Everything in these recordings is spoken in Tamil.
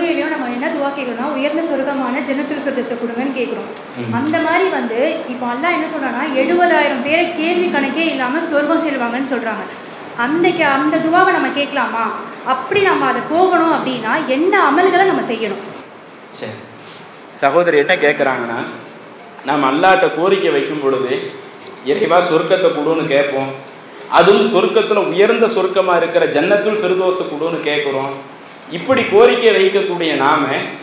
தொழுகையிலையும் நம்ம என்ன துவா கேட்குறோம்னா உயர்ந்த சொர்க்கமான ஜன்னத்துல் ஃபிர்தௌஸை கொடுங்கன்னு கேட்குறோம் அந்த மாதிரி வந்து இப்போ அல்லாஹ் என்ன சொல்றான்னா எழுபதாயிரம் பேரை கேள்வி கணக்கே இல்லாமல் சொர்க்கம் செல்வாங்கன்னு சொல்றாங்க அந்த கே- அந்த துவாவை நம்ம கேட்கலாமா அப்படி நம்ம அதை போகணும் அப்படின்னா என்ன அமல்களை நம்ம செய்யணும் சரி சகோதரி என்ன கேட்குறாங்கன்னா நாம் அல்லாட்ட கோரிக்கை வைக்கும் பொழுது இறைவா சொர்க்கத்தை கொடுன்னு கேட்போம் அதுவும் சொர்க்கத்தில் உயர்ந்த சொர்க்கமாக இருக்கிற ஜன்னத்துல் ஃபிர்தோஸை கொடுன்னு கேட்குறோம் இப்படி கோரிக்கை வைக்கக்கூடிய நாம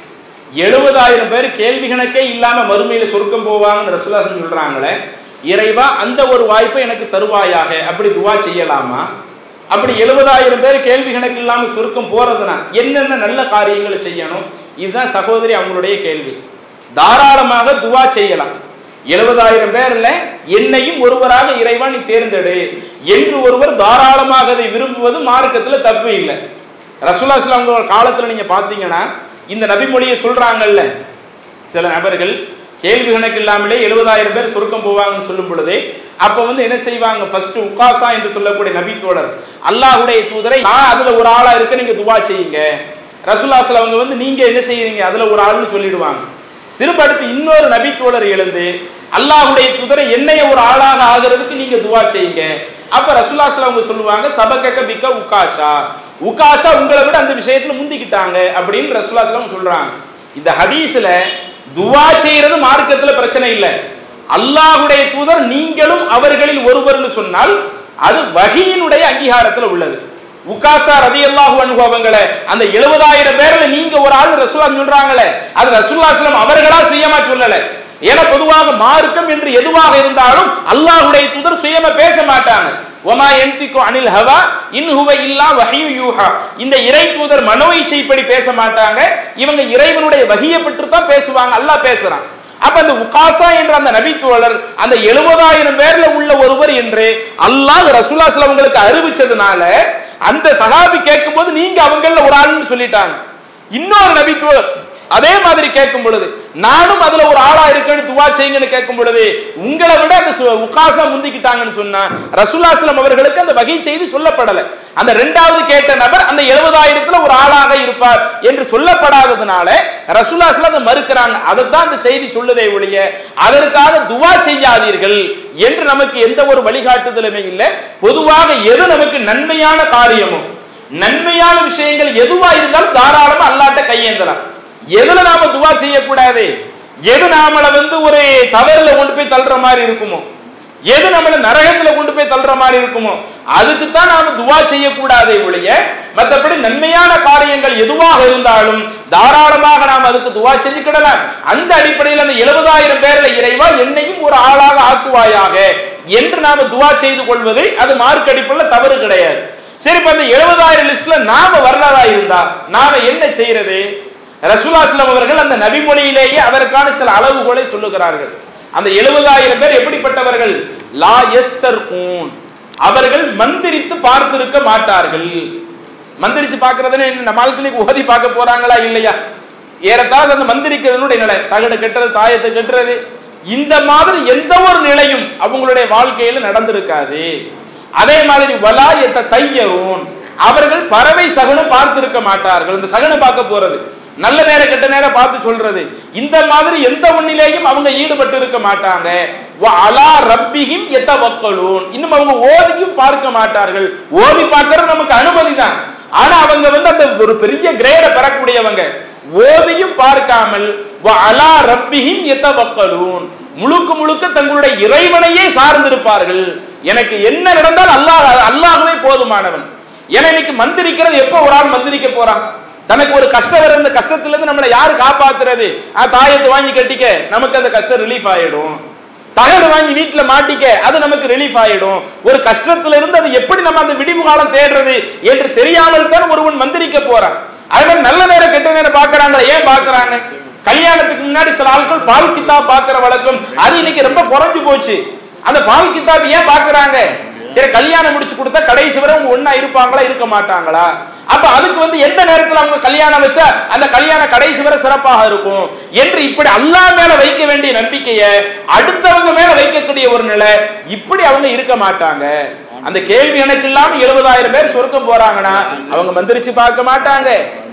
எழுபதாயிரம் பேர் கேள்வி கணக்கே இல்லாமல் மறுமையில் சொர்க்கம் போவாங்கன்னு ரசூலாசன் சொல்கிறாங்களே இறைவா அந்த ஒரு வாய்ப்பை எனக்கு தருவாயாக அப்படி துவா செய்யலாமா அப்படி எழுபதாயிரம் பேர் கேள்வி கணக்கு இல்லாமல் சுருக்கம் போறதுனா என்னென்ன நல்ல காரியங்களை செய்யணும் இதுதான் சகோதரி அவங்களுடைய கேள்வி தாராளமாக துவா செய்யலாம் எழுபதாயிரம் பேர்ல என்னையும் ஒருவராக இறைவா நீ தேர்ந்தெடு என்று ஒருவர் தாராளமாக அதை விரும்புவது மார்க்கத்துல தப்பு இல்லை ரசூல்லா அவங்க காலத்துல நீங்க பாத்தீங்கன்னா இந்த நபிமொழியை சொல்றாங்கல்ல சில நபர்கள் கேள்வி கணக்கு இல்லாமலே எழுபதாயிரம் பேர் சுருக்கம் போவாங்கன்னு சொல்லும் பொழுதே அப்ப வந்து என்ன செய்வாங்க ஃபர்ஸ்ட் உக்காசா என்று சொல்லக்கூடிய நபி தோழர் அல்லாஹ்வுடைய தூதரை நான் அதுல ஒரு ஆளா இருக்க நீங்க துவா செய்யுங்க ரசூல்லாஸ்ல அவங்க வந்து நீங்க என்ன செய்யறீங்க அதுல ஒரு ஆள்னு சொல்லிடுவாங்க திரும்ப அடுத்து இன்னொரு நபி தோழர் எழுந்து அல்லாஹ்வுடைய தூதரை என்னைய ஒரு ஆளாக ஆகிறதுக்கு நீங்க துவா செய்யுங்க அப்ப ரசூல்லாஸ்ல அவங்க சொல்லுவாங்க சபக்கக்க பிக்க உக்காஷா உக்காஷா உங்களை விட அந்த விஷயத்துல முந்திக்கிட்டாங்க அப்படின்னு ரசூல்லாஸ்லாம் சொல்றாங்க இந்த ஹதீஸ்ல துவா செய்யறது மார்க்கத்துல பிரச்சனை இல்லை அல்லாஹ்வுடைய தூதர் நீங்களும் அவர்களில் ஒருவர்னு சொன்னால் அது வகியினுடைய அங்கீகாரத்துல உள்ளது உக்காசா ரதி அல்லாஹு அன்ஹு அவங்கள அந்த எழுபதாயிரம் பேர்ல நீங்க ஒரு ஆள் ரசூலா சொல்றாங்களே அது ரசூல்லாஸ்லம் அவர்களா சுயமா சொல்லல ஏன்னா பொதுவாக மார்க்கம் என்று எதுவாக இருந்தாலும் அல்லாஹ்வுடைய தூதர் சுயமா பேச மாட்டாங்க ஒமா என்திக்கு அனில் ஹவா இன் ஹுவ இல்லா வஹியு யூஹா இந்த இறை தூதர் மனோ இச்சைப்படி பேச மாட்டாங்க இவங்க இறைவனுடைய வகியை பற்றி தான் பேசுவாங்க அல்லாஹ் பேசுறான் அப்ப அந்த உகாசா என்ற அந்த நபி தோழர் அந்த எழுபதாயிரம் பேர்ல உள்ள ஒருவர் என்று அல்லாஹ் ரசூல்லா அவங்களுக்கு அறிவிச்சதுனால அந்த சஹாபி கேட்கும்போது நீங்க அவங்கள ஒரு ஆள்னு சொல்லிட்டாங்க இன்னொரு நபி தோழர் அதே மாதிரி கேட்கும் பொழுது நானும் அதுல ஒரு ஆளா இருக்கேன்னு துவா செய்யுங்கன்னு கேட்கும் பொழுது உங்களை விட அந்த சு- உகாசா முந்திக்கிட்டாங்கன்னு சொன்னா ரசூல்லாஸ்லம் அவர்களுக்கு அந்த வகை செய்தி சொல்லப்படல அந்த ரெண்டாவது கேட்ட நபர் அந்த எழுபதாயிரத்துல ஒரு ஆளாக இருப்பார் என்று சொல்லப்படாததுனால ரசூல்லாஸ்ல அதை மறுக்கிறாங்க அதைத்தான் அந்த செய்தி சொல்லுதே ஒழிய அதற்காக துவா செய்யாதீர்கள் என்று நமக்கு எந்த ஒரு வழிகாட்டுதலுமே இல்லை பொதுவாக எது நமக்கு நன்மையான காரியமோ நன்மையான விஷயங்கள் எதுவா இருந்தாலும் தாராளமா அல்லாட்ட கையேந்தலாம் எதுல நாம துவா செய்யக்கூடாது எது நாமள வந்து ஒரு தவறுல கொண்டு போய் தள்ளுற மாதிரி இருக்குமோ எது நம்மள நரகத்துல கொண்டு போய் தள்ளுற மாதிரி இருக்குமோ அதுக்கு தான் நாம துவா செய்யக்கூடாதே ஒழிய மற்றபடி நன்மையான காரியங்கள் எதுவாக இருந்தாலும் தாராளமாக நாம் அதுக்கு துவா செஞ்சுக்கிடலாம் அந்த அடிப்படையில் அந்த எழுபதாயிரம் பேர்ல இறைவா என்னையும் ஒரு ஆளாக ஆக்குவாயாக என்று நாம துவா செய்து கொள்வது அது மார்க் அடிப்படையில் தவறு கிடையாது சரி இப்ப அந்த எழுபதாயிரம் லிஸ்ட்ல நாம வரலாறா இருந்தா நாம என்ன செய்யறது ரசூலாஸ்லம் அவர்கள் அந்த நபிமொழியிலேயே அதற்கான சில அளவுகோலை சொல்லுகிறார்கள் அந்த எழுபதாயிரம் பேர் எப்படிப்பட்டவர்கள் லா எஸ்தர் அவர்கள் மந்திரித்து பார்த்திருக்க மாட்டார்கள் மந்திரிச்சு பார்க்கறதுன்னு என்ன நம்ம ஆட்களுக்கு ஓதி பார்க்க போறாங்களா இல்லையா ஏறத்தாழ அந்த மந்திரிக்கிறதுனுடைய நிலை தகடு கட்டுறது தாயத்தை கட்டுறது இந்த மாதிரி எந்த ஒரு நிலையும் அவங்களுடைய வாழ்க்கையில நடந்திருக்காது அதே மாதிரி வலாயத்தை தையரும் அவர்கள் பறவை சகுனம் பார்த்திருக்க மாட்டார்கள் இந்த சகுனம் பார்க்க போறது நல்ல நேரம் கெட்ட நேரம் பார்த்து சொல்றது இந்த மாதிரி எந்த ஒண்ணிலேயும் அவங்க ஈடுபட்டு இருக்க மாட்டாங்க வ அலா ரப்பிஹிம் எத்தவக்கலூன் இன்னும் அவங்க ஓதியும் பார்க்க மாட்டார்கள் ஓதி பார்க்கறது நமக்கு அனுமதி தான் ஆனா அவங்க வந்து அந்த ஒரு பெரிய கிரேட பெறக்கூடியவங்க ஓதியும் பார்க்காமல் வ அலா ரப்பிஹிம் எத்தவக்கலூன் முழுக்க முழுக்க தங்களுடைய இறைவனையே சார்ந்திருப்பார்கள் எனக்கு என்ன நடந்தால் அல்லாஹ் அல்லாஹ்வே போதுமானவன் ஏன்னா இன்னைக்கு மந்திரிக்கிறது எப்போ ஒரு ஆள் மந்திரிக்க போறான் தனக்கு ஒரு கஷ்டம் வர இந்த கஷ்டத்துல இருந்து நம்மளை யாரு காப்பாத்துறது ஆ, தாயத்தை வாங்கி கட்டிக்க நமக்கு அந்த கஷ்டம் ரிலீஃப் ஆயிடும் தகடு வாங்கி வீட்டுல மாட்டிக்க அது நமக்கு ரிலீஃப் ஆயிடும் ஒரு கஷ்டத்துல இருந்து அது எப்படி நம்ம அந்த விடிவு காலம் தேடுறது என்று தெரியாமல் தான் ஒருவன் மந்திரிக்க போறான் அதனால நல்ல நேரம் கெட்ட நேரம் பாக்குறாங்க ஏன் பாக்குறாங்க கல்யாணத்துக்கு முன்னாடி சில ஆட்கள் பால் கித்தாப் பாக்குற வழக்கம் அது இன்னைக்கு ரொம்ப குறைஞ்சு போச்சு அந்த பால் கித்தாப் ஏன் பாக்குறாங்க சரி கல்யாணம் முடிச்சு கொடுத்தா கடைசி வரை அவங்க ஒண்ணா இருப்பாங்களா இருக்க மாட்டாங்களா அப்ப அதுக்கு வந்து எந்த நேரத்துல அவங்க கல்யாணம் வச்சா அந்த கல்யாணம் கடைசி வரை சிறப்பாக இருக்கும் என்று இப்படி அல்லாஹ் மேல வைக்க வேண்டிய நம்பிக்கைய அடுத்தவங்க மேல வைக்கக்கூடிய ஒரு நிலை இப்படி அவங்க இருக்க மாட்டாங்க அந்த கேள்வி எனக்கு இல்லாம எழுபதாயிரம் பேர் சொர்க்கம் போறாங்கன்னா அவங்க மந்திரிச்சு பார்க்க மாட்டாங்க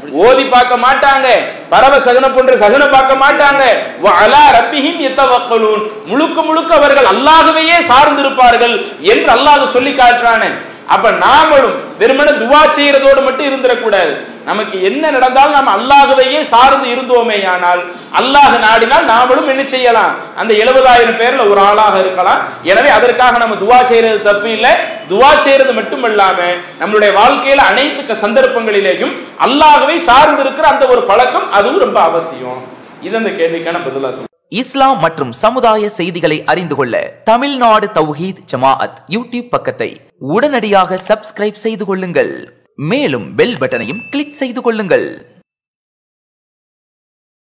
ஓதி பார்க்க மாட்டாங்க பரவ சகனம் போன்ற சகனம் பார்க்க மாட்டாங்க வ அலா ரப்பிஹிம் யத்தவக்கலூன் முழுக்க முழுக்க அவர்கள் அல்லாஹ்வையே சார்ந்திருப்பார்கள் என்று அல்லாஹ் சொல்லி காட்டுறானே அப்ப நாமளும் வெறுமனே துவா செய்யறதோடு மட்டும் இருந்துடக்கூடாது நமக்கு என்ன நடந்தாலும் நாம் அல்லாஹ்வையே சார்ந்து இருந்தோமே ஆனால் அல்லாஹ் நாடினால் நாமளும் என்ன செய்யலாம் அந்த எழுபதாயிரம் பேர்ல ஒரு ஆளாக இருக்கலாம் எனவே அதற்காக நம்ம துவா செய்யறது தப்பு இல்லை துவா செய்யறது மட்டுமல்லாம நம்மளுடைய வாழ்க்கையில அனைத்து க- சந்தர்ப்பங்களிலேயும் அல்லாஹ்வை சார்ந்து இருக்கிற அந்த ஒரு பழக்கம் அதுவும் ரொம்ப அவசியம் இது அந்த கேள்விக்கான பதிலா சொல்றேன் இஸ்லாம் மற்றும் சமுதாய செய்திகளை அறிந்து கொள்ள தமிழ்நாடு தௌஹீத் ஜமாஅத் யூடியூப் பக்கத்தை உடனடியாக சப்ஸ்கிரைப் செய்து கொள்ளுங்கள் மேலும் பெல் பட்டனையும் கிளிக் செய்து கொள்ளுங்கள்